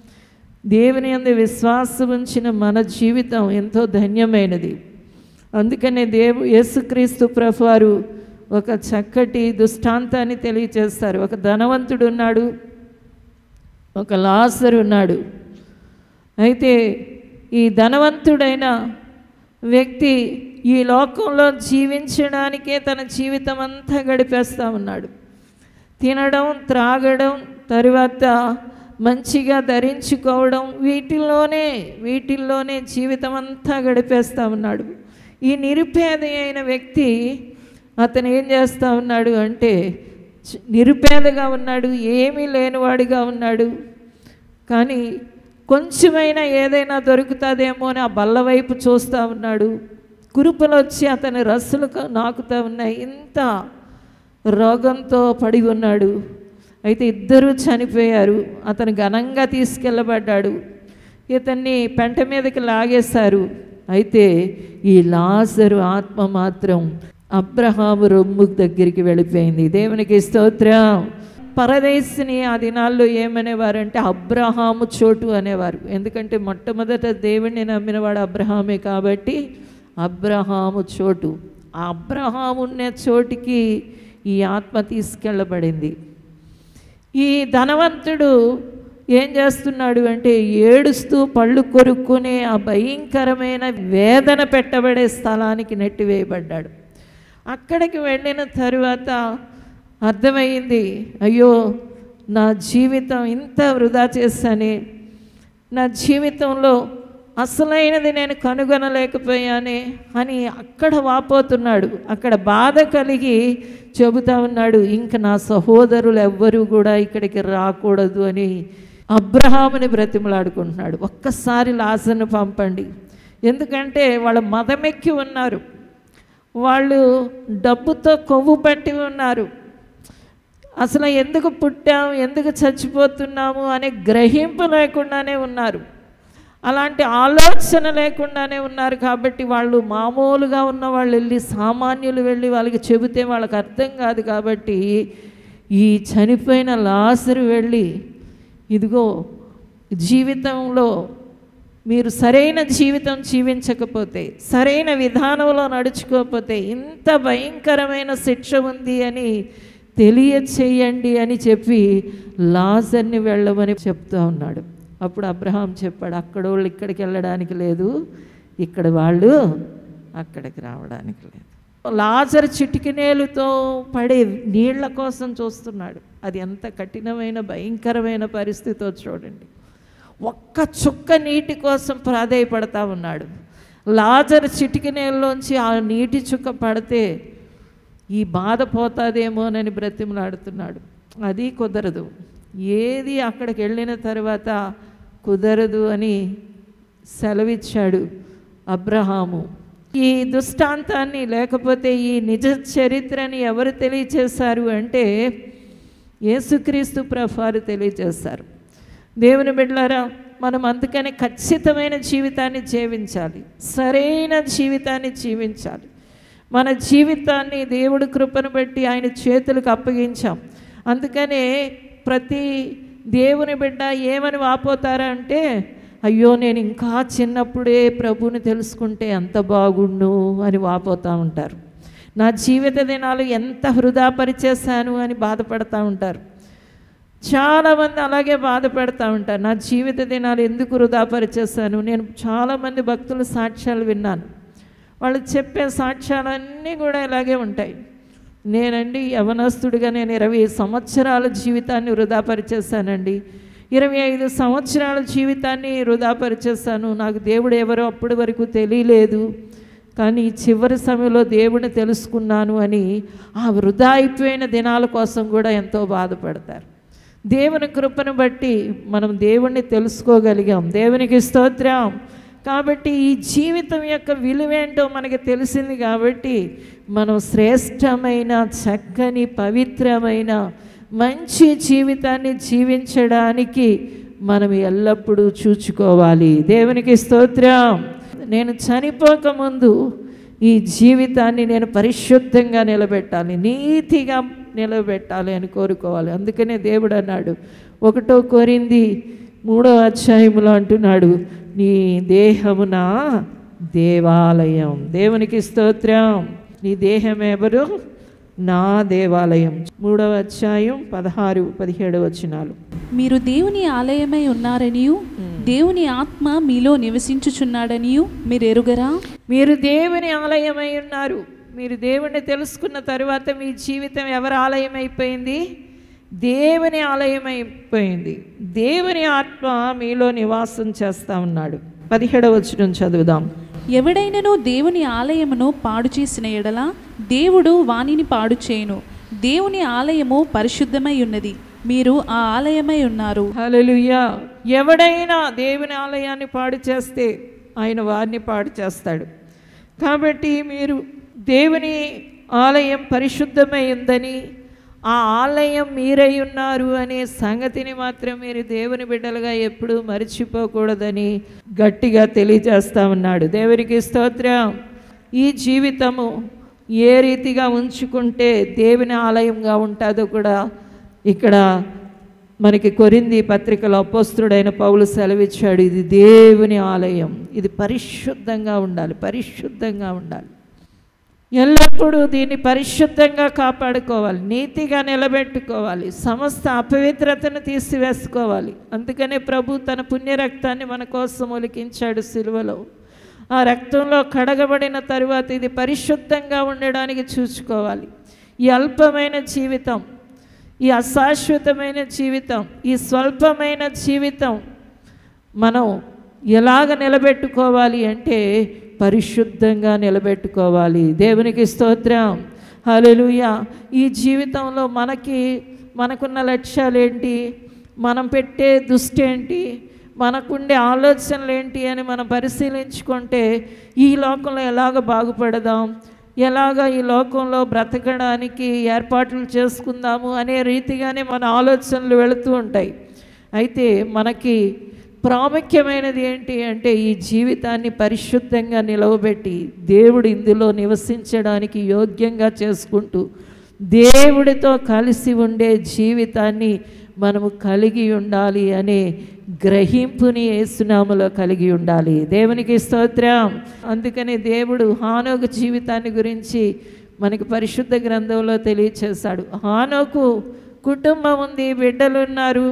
దేవుని అందు విశ్వాసం ఉంచిన మన జీవితం ఎంతో ధన్యమైనది అందుకనే దేవు యేసుక్రీస్తు ప్రభువారు ఒక చక్కటి దృష్టాంతాన్ని తెలియచేస్తారు ఒక ధనవంతుడు ఉన్నాడు ఒక లాసరు ఉన్నాడు అయితే ఈ ధనవంతుడైన వ్యక్తి ఈ లోకంలో జీవించడానికే తన జీవితం అంతా గడిపేస్తూ ఉన్నాడు తినడం త్రాగడం తరువాత మంచిగా ధరించుకోవడం వీటిల్లోనే వీటిల్లోనే జీవితం అంతా గడిపేస్తూ ఉన్నాడు ఈ నిరుపేద అయిన వ్యక్తి అతను ఏం చేస్తూ ఉన్నాడు అంటే చ- నిరుపేదగా ఉన్నాడు ఏమీ లేనివాడిగా ఉన్నాడు కానీ కొంచెమైనా ఏదైనా దొరుకుతుందేమో అని ఆ బల్ల వైపు చూస్తూ ఉన్నాడు కురుపులు వచ్చి అతని రస్సులు క- నాకుతూ ఉన్నాయి ఇంత రోగంతో పడి ఉన్నాడు అయితే ఇద్దరూ చనిపోయారు అతను ఘనంగా తీసుకెళ్ళబడ్డాడు ఇతన్ని పెంట మీదకి లాగేశారు అయితే ఈ లాజరు ఆత్మ మాత్రం అబ్రహాము రొమ్ము దగ్గరికి వెళ్ళిపోయింది దేవునికి స్తోత్రం పరదేశిని ఆ దినాల్లో ఏమనేవారంటే అబ్రహాము చోటు అనేవారు ఎందుకంటే మొట్టమొదట దేవుణ్ణి నమ్మినవాడు అబ్రహామే కాబట్టి అబ్రహాము చోటు ఆ అబ్రహాము ఉన్న చోటికి ఈ ఆత్మ తీసుకెళ్ళబడింది ఈ ధనవంతుడు ఏం చేస్తున్నాడు అంటే ఏడుస్తూ పళ్ళు కొరుక్కునే ఆ భయంకరమైన వేదన పెట్టబడే స్థలానికి నెట్టివేయబడ్డాడు అక్కడికి వెళ్ళిన తరువాత అర్థమైంది అయ్యో నా జీవితం ఇంత వృధా చేశానే నా జీవితంలో అసలైనది నేను కనుగొనలేకపోయానే అని అక్కడ వాపోతున్నాడు అక్కడ బాధ కలిగి చెబుతా ఉన్నాడు ఇంక నా సహోదరులు ఎవ్వరూ కూడా ఇక్కడికి రాకూడదు అని అబ్రహాముని బ్రతిమలాడుకుంటున్నాడు ఒక్కసారి లాజను పంపండి ఎందుకంటే వాళ్ళ మదమెక్కి ఉన్నారు వాళ్ళు డబ్బుతో కొవ్వు పట్టి ఉన్నారు అసలు ఎందుకు పుట్టాం ఎందుకు చచ్చిపోతున్నాము అనే గ్రహింపు లేకుండానే ఉన్నారు అలాంటి ఆలోచన లేకుండానే ఉన్నారు కాబట్టి వాళ్ళు మామూలుగా ఉన్న వాళ్ళు వెళ్ళి సామాన్యులు వెళ్ళి వాళ్ళకి చెబితే వాళ్ళకి అర్థం కాదు కాబట్టి ఈ చనిపోయిన లాసరు వెళ్ళి ఇదిగో జీవితంలో మీరు సరైన జీవితం జీవించకపోతే సరైన విధానంలో నడుచుకోకపోతే ఇంత భయంకరమైన శిక్ష ఉంది అని తెలియచేయండి అని చెప్పి లాజర్ని వెళ్ళమని చెప్తూ ఉన్నాడు అప్పుడు అబ్రహాం చెప్పాడు అక్కడ వాళ్ళు ఇక్కడికి వెళ్ళడానికి లేదు ఇక్కడ వాళ్ళు అక్కడికి రావడానికి లేదు లాజర్ చిటికినేలుతో పడే నీళ్ల కోసం చూస్తున్నాడు అది ఎంత కఠినమైన భయంకరమైన పరిస్థితో చూడండి ఒక్క చుక్క నీటి కోసం ప్రాధేయపడతా ఉన్నాడు లాజర్ చిటికినేల్లోంచి ఆ నీటి చుక్క పడితే ఈ బాధ పోతాదేమోనని బ్రతిమలాడుతున్నాడు అది కుదరదు ఏది అక్కడికి వెళ్ళిన తర్వాత కుదరదు అని సెలవిచ్చాడు అబ్రహాము ఈ దుష్టాంతాన్ని లేకపోతే ఈ నిజ చరిత్రని ఎవరు తెలియచేశారు అంటే యేసుక్రీస్తు ప్రభారు తెలియజేస్తారు దేవుని బిడ్డలారా మనం అందుకని ఖచ్చితమైన జీవితాన్ని జీవించాలి సరైన జీవితాన్ని జీవించాలి మన జీవితాన్ని దేవుడి కృపను బట్టి ఆయన చేతులకు అప్పగించాం అందుకనే ప్రతి దేవుని బిడ్డ ఏమని వాపోతారా అంటే అయ్యో నేను ఇంకా చిన్నప్పుడే ప్రభువుని తెలుసుకుంటే ఎంత బాగుండు అని వాపోతూ ఉంటారు నా జీవిత దినాలు ఎంత వృధా పరిచేశాను అని బాధపడతా ఉంటారు చాలామంది అలాగే బాధపడతా ఉంటారు నా జీవిత దినాలు ఎందుకు వృధా పరిచేశాను నేను చాలామంది భక్తుల సాక్ష్యాలు విన్నాను వాళ్ళు చెప్పే సాక్ష్యాలన్నీ కూడా ఇలాగే ఉంటాయి నేనండి యవనస్తుడిగా నేను ఇరవై సంవత్సరాల జీవితాన్ని వృధా పరిచేశానండి ఇరవై ఐదు సంవత్సరాల జీవితాన్ని వృధా పరిచేశాను నాకు దేవుడు ఎవరో అప్పటి వరకు తెలియలేదు కానీ ఈ చివరి సమయంలో దేవుడిని తెలుసుకున్నాను అని ఆ వృధా అయిపోయిన దినాల కోసం కూడా ఎంతో బాధపడతారు దేవుని కృపను బట్టి మనం దేవుణ్ణి తెలుసుకోగలిగాం దేవునికి స్తోత్రం కాబట్టి ఈ జీవితం యొక్క విలువేంటో మనకి తెలిసింది కాబట్టి మనం శ్రేష్టమైన చక్కని పవిత్రమైన మంచి జీవితాన్ని జీవించడానికి మనం ఎల్లప్పుడూ చూచుకోవాలి దేవునికి స్తోత్రం నేను చనిపోకముందు ఈ జీవితాన్ని నేను పరిశుద్ధంగా నిలబెట్టాలి నీతిగా నిలబెట్టాలి అని కోరుకోవాలి అందుకనే దేవుడు అన్నాడు ఒకటో కోరింది మూడో అధ్యాయములో అంటున్నాడు నీ దేహమున దేవాలయం దేవునికి స్తోత్రం నీ దేహం ఎవరు నా దేవాలయం మూడవ అధ్యాయం పదహారు పదిహేడు వచనాలు మీరు దేవుని ఆలయమై ఉన్నారనియు దేవుని ఆత్మ మీలో నివసించుచున్నాడనియు మీరు ఎరుగరా మీరు దేవుని ఆలయమై ఉన్నారు మీరు దేవుణ్ణి తెలుసుకున్న తర్వాత మీ జీవితం ఎవరి ఆలయం అయిపోయింది దేవుని ఆలయం అయిపోయింది దేవుని ఆత్మ మీలో నివాసం చేస్తా ఉన్నాడు పదిహేడవ వచనం చదువుదాం ఎవడైనను దేవుని ఆలయమును పాడు చేసిన ఎడల దేవుడు వానిని పాడు చేయును దేవుని ఆలయము పరిశుద్ధమై ఉన్నది మీరు ఆ ఆలయమై ఉన్నారు హల్లెలూయా ఎవడైనా దేవుని ఆలయాన్ని పాడు చేస్తే ఆయన వారిని పాడు చేస్తాడు కాబట్టి మీరు దేవుని ఆలయం పరిశుద్ధమై ఉందని ఆ ఆలయం మీరై ఉన్నారు అనే సంగతిని మాత్రం మీరు దేవుని బిడ్డలుగా ఎప్పుడూ మర్చిపోకూడదని గట్టిగా తెలియజేస్తా ఉన్నాడు దేవునికి స్తోత్రం ఈ జీవితము ఏ రీతిగా ఉంచుకుంటే దేవుని ఆలయంగా ఉంటుందో కూడా ఇక్కడ మనకి కొరింది పత్రికలో అపోస్తుడైన పౌలు సెలవిచ్చాడు ఇది దేవుని ఆలయం ఇది పరిశుద్ధంగా ఉండాలి పరిశుద్ధంగా ఉండాలి ఎల్లప్పుడూ దీన్ని పరిశుద్ధంగా కాపాడుకోవాలి నీతిగా నిలబెట్టుకోవాలి సమస్త అపవిత్రతను తీసివేసుకోవాలి అందుకనే ప్రభు తన పుణ్య రక్తాన్ని మన కోసం ఒలికించాడు సిలువలో ఆ రక్తంలో కడగబడిన తరువాత ఇది పరిశుద్ధంగా ఉండడానికి చూసుకోవాలి ఈ అల్పమైన జీవితం ఈ అశాశ్వతమైన జీవితం ఈ స్వల్పమైన జీవితం మనం ఎలాగ నిలబెట్టుకోవాలి అంటే పరిశుద్ధంగా నిలబెట్టుకోవాలి దేవునికి స్తోత్రం హల్లెలూయా ఈ జీవితంలో మనకి మనకున్న లక్ష్యాలు ఏంటి మనం పెట్టే దృష్టి ఏంటి మనకుండే ఆలోచనలు ఏంటి అని మనం పరిశీలించుకుంటే ఈ లోకంలో ఎలాగ బాగుపడదాం ఎలాగ ఈ లోకంలో బ్రతకడానికి ఏర్పాట్లు చేసుకుందాము అనే రీతిగానే మన ఆలోచనలు వెళుతూ ఉంటాయి అయితే మనకి ప్రాముఖ్యమైనది ఏంటి అంటే ఈ జీవితాన్ని పరిశుద్ధంగా నిలవబెట్టి దేవుడు ఇందులో నివసించడానికి యోగ్యంగా చేసుకుంటూ దేవుడితో కలిసి ఉండే జీవితాన్ని మనము కలిగి ఉండాలి అనే గ్రహింపుని ఏసునామలో కలిగి ఉండాలి దేవునికి స్తోత్రం అందుకని దేవుడు హానోకు జీవితాన్ని గురించి మనకి పరిశుద్ధ గ్రంథంలో తెలియచేశాడు హానోకు కుటుంబం ఉంది బిడ్డలున్నారు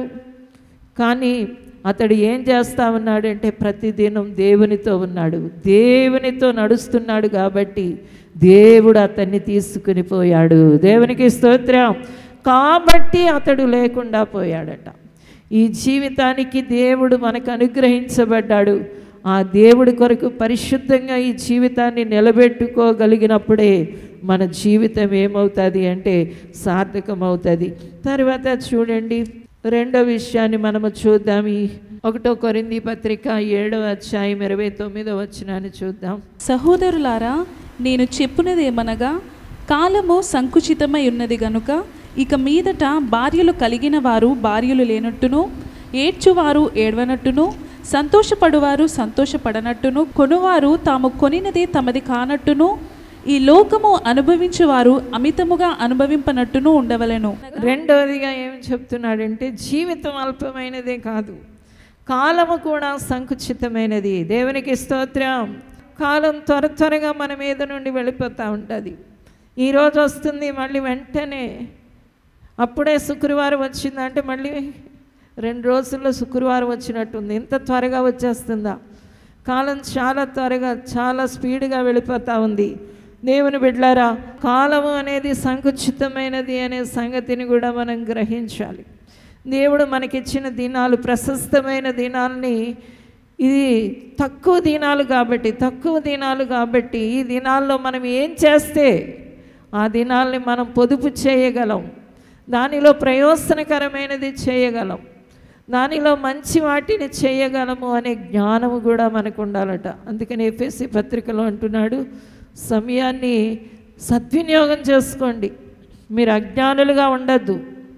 కానీ అతడు ఏం చేస్తా ఉన్నాడంటే ప్రతిదినం దేవునితో ఉన్నాడు దేవునితో నడుస్తున్నాడు కాబట్టి దేవుడు అతన్ని తీసుకుని పోయాడు దేవునికి స్తోత్రం కాబట్టి అతడు లేకుండా పోయాడట ఈ జీవితానికి దేవుడు మనకు అనుగ్రహించబడ్డాడు ఆ దేవుడి కొరకు పరిశుద్ధంగా ఈ జీవితాన్ని నిలబెట్టుకోగలిగినప్పుడే మన జీవితం ఏమవుతుంది అంటే సార్థకమవుతుంది తర్వాత చూడండి రెండో విషయాన్ని మనము చూద్దాం ఈ ఒకటో కొరింది పత్రిక ఏడవ అధ్యాయం ఇరవై తొమ్మిదో వచ్చినాన్ని చూద్దాం సహోదరులారా నేను చెప్పునదేమనగా కాలము సంకుచితమై ఉన్నది గనుక ఇక మీదట భార్యలు కలిగిన వారు భార్యలు లేనట్టును ఏడ్చువారు ఏడవనట్టును సంతోషపడువారు సంతోషపడనట్టును కొనువారు తాము కొనినది తమది కానట్టును ఈ లోకము అనుభవించువారు అమితముగా అనుభవింపనట్టును ఉండవలెను రెండవదిగా ఏం చెప్తున్నాడంటే జీవితం అల్పమైనదే కాదు కాలము కూడా సంకుచితమైనది దేవునికి స్తోత్రం కాలం త్వర త్వరగా మన మీద నుండి వెళ్ళిపోతూ ఉంటుంది ఈరోజు వస్తుంది మళ్ళీ వెంటనే అప్పుడే శుక్రవారం వచ్చిందంటే మళ్ళీ రెండు రోజుల్లో శుక్రవారం వచ్చినట్టుంది ఇంత త్వరగా వచ్చేస్తుందా కాలం చాలా త్వరగా చాలా స్పీడ్గా వెళ్ళిపోతూ ఉంది దేవుని బిడ్లారా కాలము అనేది సంకుచితమైనది అనే సంగతిని కూడా మనం గ్రహించాలి దేవుడు మనకిచ్చిన దినాలు ప్రశస్తమైన దినాల్ని ఇది తక్కువ దినాలు కాబట్టి తక్కువ దినాలు కాబట్టి ఈ దినాల్లో మనం ఏం చేస్తే ఆ దినాల్ని మనం పొదుపు చేయగలం దానిలో ప్రయోజనకరమైనది చేయగలం దానిలో మంచి వాటిని చేయగలము అనే జ్ఞానము కూడా మనకు ఉండాలట అందుకని ఎఫ్ఎస్సి పత్రికలో అంటున్నాడు సమయాన్ని సద్వినియోగం చేసుకోండి మీరు అజ్ఞానులుగా ఉండద్దు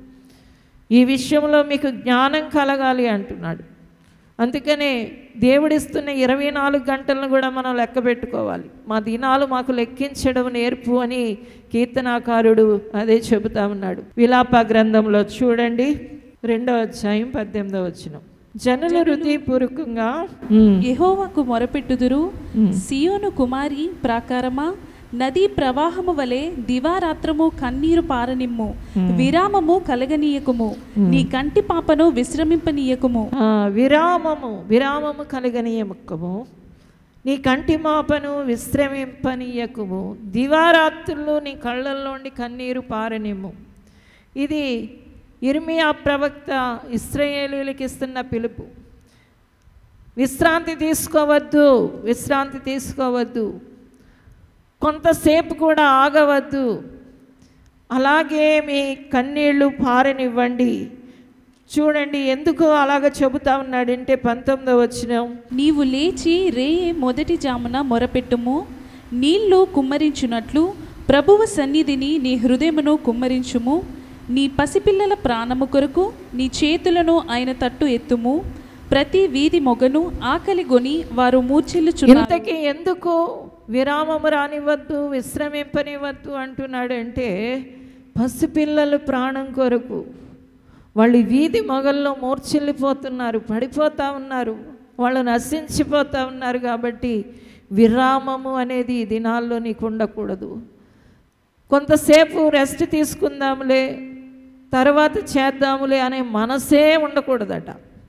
ఈ విషయంలో మీకు జ్ఞానం కలగాలి అంటున్నాడు అందుకనే దేవుడిస్తున్న ఇరవై నాలుగు గంటలను కూడా మనం లెక్క పెట్టుకోవాలి మా దినాలు మాకు లెక్కించడం నేర్పు అని కీర్తనాకారుడు అదే చెబుతా ఉన్నాడు విలాప గ్రంథంలో చూడండి రెండవ అధ్యాయం పద్దెనిమిదవ వచ్చిన జనులు హృదయపూర్వకంగా ఉమ్, యెహోవాకు మొరపెట్టుదురు ఉమ్. సియోను కుమారి ప్రాకారమా నదీ ప్రవాహము వలె దివారాత్రము కన్నీరు పారనిమ్ము విరామము కలగనీయకుము నీ కంటి పాపను విశ్రమింపనీయకుము ఆ, విరామము విరామము కలిగనీయముక్కము నీ కంటి మాపను విశ్రమింపనీయకుము దివారాత్రులు నీ కళ్ళల్లోండి కన్నీరు పారనిమ్ము ఇది ఇర్మియా ప్రవక్త ఇస్రాయేలీలకు ఇస్తున్న పిలుపు విశ్రాంతి తీసుకోవద్దు విశ్రాంతి తీసుకోవద్దు కొంతసేపు కూడా ఆగవద్దు అలాగే మీ కన్నీళ్లు పారనివ్వండి చూడండి ఎందుకు అలాగ చెబుతా ఉన్నాడంటే పంతొమ్మిదో వచ్చిన నీవు లేచి రేయే మొదటి జామున మొరపెట్టుము నీళ్లు కుమ్మరించున్నట్లు ప్రభువు సన్నిధిని నీ హృదయమును కుమ్మరించుము నీ పసిపిల్లల ప్రాణము కొరకు నీ చేతులను ఆయన తట్టు ఎత్తుము ప్రతి వీధి మొగను ఆకలి గొని వారు మూర్చిల్లుచున్నారు ఇంతకీ ఎందుకు విరామము రానివ్వద్దు విశ్రమింపనివ్వద్దు అంటున్నాడంటే పసిపిల్లలు ప్రాణం కొరకు వాళ్ళు ఈ వీధి మొగల్లో మూర్చిల్లిపోతున్నారు పడిపోతూ ఉన్నారు వాళ్ళు నశించిపోతూ ఉన్నారు కాబట్టి విరామము అనేది ఈ దినాల్లో నీకు ఉండకూడదు కొంతసేపు రెస్ట్ తీసుకుందాములే తర్వాత చేద్దాములే అనే మనసే ఉండకూడదట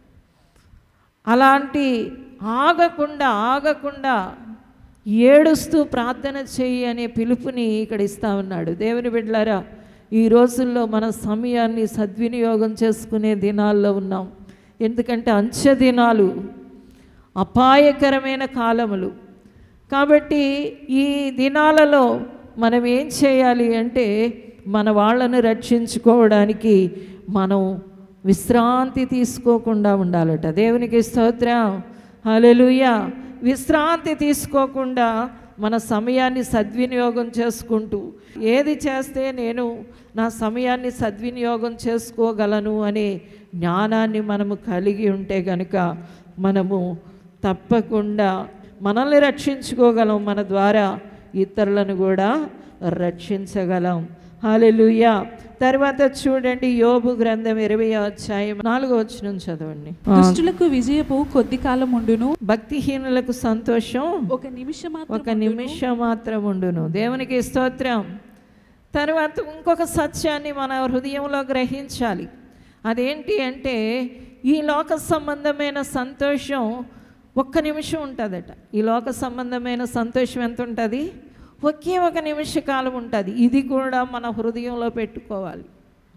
అలాంటి ఆగకుండా ఆగకుండా ఏడుస్తూ ప్రార్థన చెయ్యి అనే పిలుపుని ఇక్కడ ఇస్తా ఉన్నాడు దేవుని బిడ్డలారా ఈ రోజుల్లో మన సమయాన్ని సద్వినియోగం చేసుకునే దినాల్లో ఉన్నాం ఎందుకంటే అంచె దినాలు అపాయకరమైన కాలములు కాబట్టి ఈ దినాలలో మనం ఏం చేయాలి అంటే మన వాళ్ళను రక్షించుకోవడానికి మనం విశ్రాంతి తీసుకోకుండా ఉండాలట దేవునికి స్తోత్రం హల్లెలూయా విశ్రాంతి తీసుకోకుండా మన సమయాన్ని సద్వినియోగం చేసుకుంటూ ఏది చేస్తే నేను నా సమయాన్ని సద్వినియోగం చేసుకోగలను అనే జ్ఞానాన్ని మనము కలిగి ఉంటే గనుక మనము తప్పకుండా మనల్ని రక్షించుకోగలం మన ద్వారా ఇతరులను కూడా రక్షించగలం హాలెలుయా తర్వాత చూడండి యోబు గ్రంథం ఇరవై అధ్యాయం నాలుగో వచ్చిన చదవండి ఆ, దుష్టులకు విజయపు కొద్ది కాలం ఉండును భక్తిహీనులకు సంతోషం ఒక నిమిషం ఒక నిమిషం మాత్రం ఉండును దేవునికి స్తోత్రం తర్వాత ఇంకొక సత్యాన్ని మన హృదయంలో గ్రహించాలి అదేంటి అంటే ఈ లోక సంబంధమైన సంతోషం ఒక్క నిమిషం ఉంటుందట ఈ లోక సంబంధమైన సంతోషం ఎంత ఉంటుంది ఒకే ఒక నిమిష కాలం ఉంటుంది ఇది కూడా మన హృదయంలో పెట్టుకోవాలి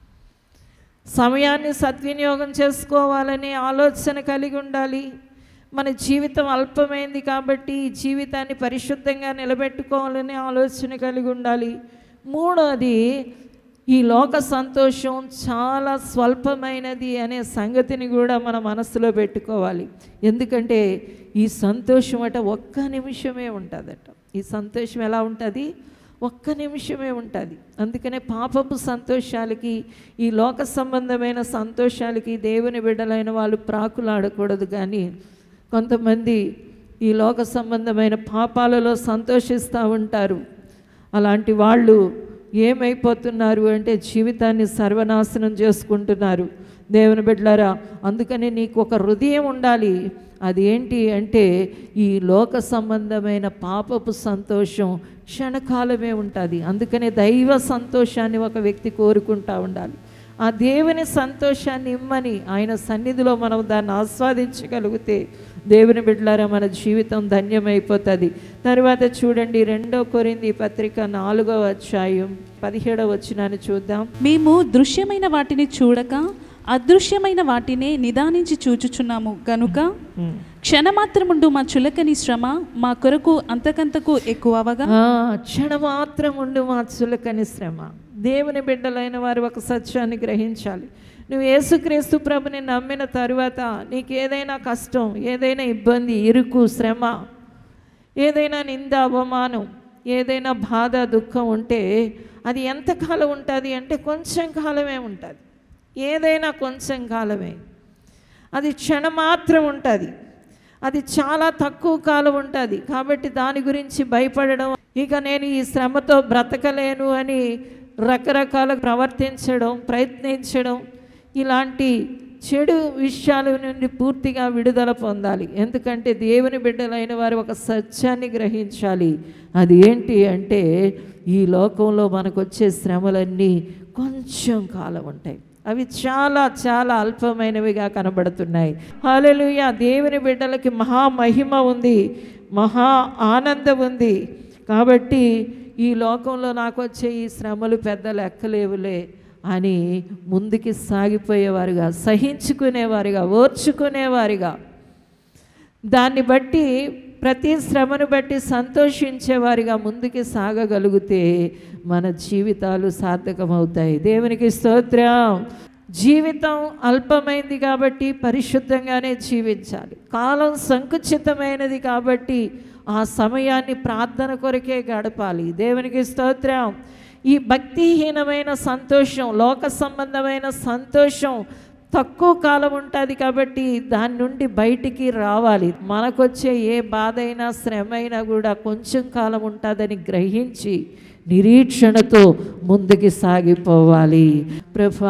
సమయాన్ని సద్వినియోగం చేసుకోవాలనే ఆలోచన కలిగి ఉండాలి మన జీవితం అల్పమైంది కాబట్టి ఈ జీవితాన్ని పరిశుద్ధంగా నిలబెట్టుకోవాలనే ఆలోచన కలిగి ఉండాలి మూడోది ఈ లోక సంతోషం చాలా స్వల్పమైనది అనే సంగతిని కూడా మన మనసులో పెట్టుకోవాలి ఎందుకంటే ఈ సంతోషం అట ఒక్క నిమిషమే ఉంటుందట ఈ సంతోషం ఎలా ఉంటుంది ఒక్క నిమిషమే ఉంటుంది అందుకనే పాపపు సంతోషాలకి ఈ లోక సంబంధమైన సంతోషాలకి దేవుని బిడ్డలైన వాళ్ళు ప్రాకులాడకూడదు కానీ కొంతమంది ఈ లోక సంబంధమైన పాపాలలో సంతోషిస్తూ ఉంటారు అలాంటి వాళ్ళు ఏమైపోతున్నారు అంటే జీవితాన్ని సర్వనాశనం చేసుకుంటున్నారు దేవుని బిడ్డలారా అందుకని నీకు ఒక హృదయం ఉండాలి అది ఏంటి అంటే ఈ లోక సంబంధమైన పాపపు సంతోషం క్షణకాలమే ఉంటుంది అందుకనే దైవ సంతోషాన్ని ఒక వ్యక్తి కోరుకుంటా ఉండాలి ఆ దేవుని సంతోషాన్ని ఇమ్మని ఆయన సన్నిధిలో మనం దాన్ని ఆస్వాదించగలిగితే దేవుని బిడ్డలారా మన జీవితం ధన్యమైపోతుంది తర్వాత చూడండి రెండో కొరింది పత్రిక నాలుగవ అధ్యాయం పదిహేడవ వచ్చినాన్ని చూద్దాం మేము దృశ్యమైన వాటిని చూడక అదృశ్యమైన వాటినే నిదానించి చూచుచున్నాము గనుక క్షణమాత్రముండు మా చులకని శ్రమ మా కొరకు అంతకంతకు ఎక్కువగా ఆ, క్షణమాత్రం ఉండు మా చులకని శ్రమ దేవుని బిడ్డలైన వారు ఒక సత్యాన్ని గ్రహించాలి నువ్వు యేసుక్రీస్తు ప్రభుని నమ్మిన తరువాత నీకు ఏదైనా కష్టం ఏదైనా ఇబ్బంది ఇరుకు శ్రమ ఏదైనా నింద అవమానం ఏదైనా బాధ దుఃఖం ఉంటే అది ఎంతకాలం ఉంటుంది అంటే కొంచెం కాలమే ఉంటుంది ఏదైనా కొంచెం కాలమే అది క్షణమాత్రం ఉంటుంది అది చాలా తక్కువ కాలం ఉంటుంది కాబట్టి దాని గురించి భయపడడం ఇక నేను ఈ శ్రమతో బ్రతకలేను అని రకరకాల ప్రవర్తించడం ప్రయత్నించడం ఇలాంటి చెడు విషయాల నుండి పూర్తిగా విడుదల పొందాలి ఎందుకంటే దేవుని బిడ్డలైన వారు ఒక సత్యాన్ని గ్రహించాలి అది ఏంటి అంటే ఈ లోకంలో మనకు వచ్చే శ్రమలన్నీ కొంచెం కాలం ఉంటాయి అవి చాలా చాలా అల్పమైనవిగా కనబడుతున్నాయి హాలెలుయ దేవుని బిడ్డలకి మహా మహిమ ఉంది మహా ఆనందం ఉంది కాబట్టి ఈ లోకంలో నాకు వచ్చే ఈ శ్రమలు పెద్ద లెక్కలేవులే అని ముందుకి సాగిపోయేవారుగా సహించుకునేవారుగా ఓర్చుకునేవారుగా దాన్ని బట్టి ప్రతి శ్రమను బట్టి సంతోషించేవారిగా ముందుకి సాగగలిగితే మన జీవితాలు సార్థకమవుతాయి దేవునికి స్తోత్రం జీవితం అల్పమైంది కాబట్టి పరిశుద్ధంగానే జీవించాలి కాలం సంకుచితమైనది కాబట్టి ఆ సమయాన్ని ప్రార్థన కొరకే గడపాలి దేవునికి స్తోత్రం ఈ భక్తిహీనమైన సంతోషం లోక సంబంధమైన సంతోషం తక్కువ కాలం ఉంటుంది కాబట్టి దాని నుండి బయటికి రావాలి మనకొచ్చే ఏ బాధ అయినా శ్రమ అయినా కూడా కొంచెం కాలం ఉంటుందని గ్రహించి నిరీక్షణతో ముందుకు సాగిపోవాలి ప్రభా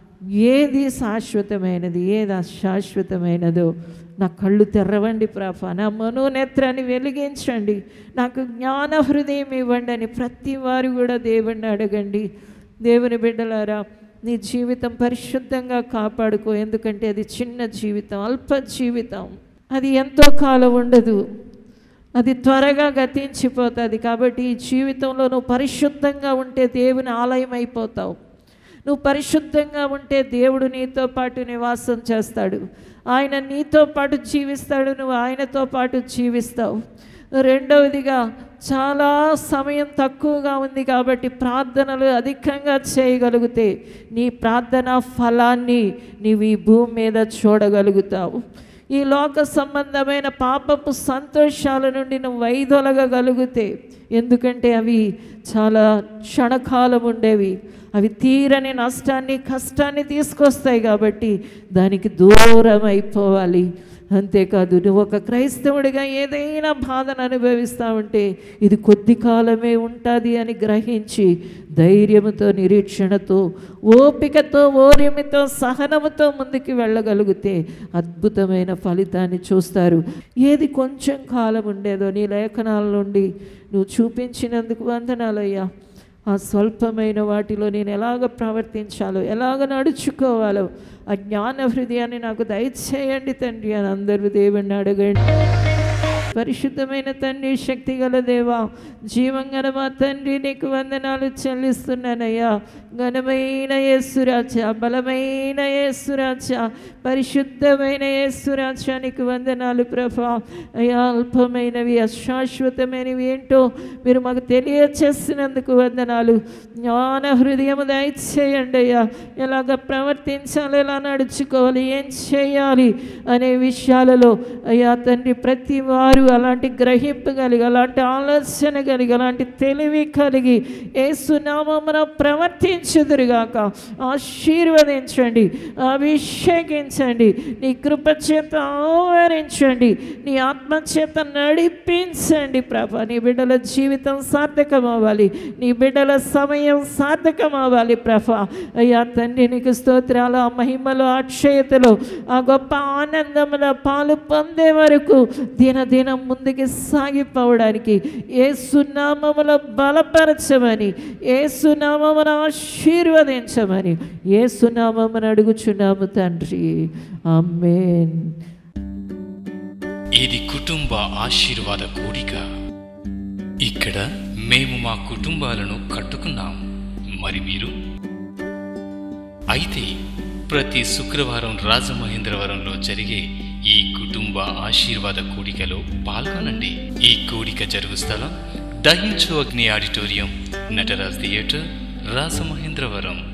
ఏది శాశ్వతమైనది ఏది అశాశ్వతమైనదో నా కళ్ళు తెరవండి ప్రభా నా మనోనేత్రాన్ని వెలిగించండి నాకు జ్ఞాన హృదయం ఇవ్వండి అని ప్రతి వారు కూడా దేవుణ్ణి అడగండి దేవుని బిడ్డలారా నీ జీవితం పరిశుద్ధంగా కాపాడుకో ఎందుకంటే అది చిన్న జీవితం అల్ప జీవితం అది ఎంతో కాలం ఉండదు అది త్వరగా గతించిపోతుంది కాబట్టి ఈ జీవితంలో నువ్వు పరిశుద్ధంగా ఉంటే దేవుని ఆలయం అయిపోతావు నువ్వు పరిశుద్ధంగా ఉంటే దేవుడు నీతో పాటు నివాసం చేస్తాడు ఆయన నీతో పాటు జీవిస్తాడు నువ్వు ఆయనతో పాటు జీవిస్తావు రెండవదిగా చాలా సమయం తక్కువగా ఉంది కాబట్టి ప్రార్థనలు అధికంగా చేయగలిగితే నీ ప్రార్థన ఫలాన్ని నీవు ఈ భూమి మీద చూడగలుగుతావు ఈ లోక సంబంధమైన పాపపు సంతోషాల నుండి నువ్వు వైదొలగగలిగితే ఎందుకంటే అవి చాలా క్షణకాలం ఉండేవి అవి తీరని నష్టాన్ని కష్టాన్ని తీసుకొస్తాయి కాబట్టి దానికి దూరం అయిపోవాలి అంతేకాదు నువ్వు ఒక క్రైస్తవుడిగా ఏదైనా బాధను అనుభవిస్తూ ఉంటే ఇది కొద్ది కాలమే ఉంటుంది అని గ్రహించి ధైర్యముతో నిరీక్షణతో ఓపికతో ఓర్యమితో సహనముతో ముందుకు వెళ్ళగలిగితే అద్భుతమైన ఫలితాన్ని చూస్తారు ఏది కొంచెం కాలం ఉండేదో నీ లేఖనాల నుండి నువ్వు చూపించినందుకు వందనాలయ్యా ఆ స్వల్పమైన వాటిలో నేను ఎలాగ ప్రవర్తించాలో ఎలాగ నడుచుకోవాలో ఆ జ్ఞాన హృదయాన్ని నాకు దయచేయండి తండ్రి అని అందరూ దేవుణ్ణి అడగండి పరిశుద్ధమైన తండ్రి శక్తి గల దేవా జీవంగల మా తండ్రి నీకు వందనాలు చెల్లిస్తున్నానయ్యా ఘనమైన యేసురాజ బలమైన యేసురాజ పరిశుద్ధమైన యేసురాజ నీకు వందనాలు ప్రభా అయ్యా అల్పమైనవి అశాశ్వతమైనవి ఏంటో మీరు మాకు తెలియచేసినందుకు వందనాలు జ్ఞాన హృదయము దయచేయండి అయ్యా ఎలాగ ప్రవర్తించాలి ఎలా నడుచుకోవాలి ఏం చేయాలి అనే విషయాలలో అయ్యా తండ్రి ప్రతి వారు అలాంటి గ్రహింపు కలిగి అలాంటి ఆలోచన కలిగి అలాంటి తెలివి కలిగి ఏసునామమున ప్రవర్తించుదురుగాక ఆశీర్వదించండి అభిషేకించండి నీ కృప చేత ఆవరించండి నీ ఆత్మ చేత నడిపించండి ప్రభా నీ బిడ్డల జీవితం సార్థకమవ్వాలి నీ బిడ్డల సమయం సార్థకమవ్వాలి ప్రభా అయ్యా తండ్రి నీకు స్తోత్రాలు ఆ మహిమలో అక్షయతలో ఆ గొప్ప ఆనందముల పాలు పొందే వరకు దినదినం ముందుకు సాగిపోవడానికి ఏ సునామముల బలపరచమని ఏ సునామమున ఆశీర్వదించమని ఏ సునామమును అడుగుచున్నాము తండ్రి ఆమేన్ ఇది కుటుంబ ఆశీర్వాద కూడిక ఇక్కడ మేము మా కుటుంబాలను కట్టుకున్నాం మరి మీరు అయితే ప్రతి శుక్రవారం రాజమహేంద్రవరంలో జరిగే ఈ కుటుంబ ఆశీర్వాద కూడికలో పాల్గొనండి ఈ కూడిక జరుగు స్థలం దహించు అగ్ని ఆడిటోరియం నటరాజ్ థియేటర్ రాజమహేంద్రవరం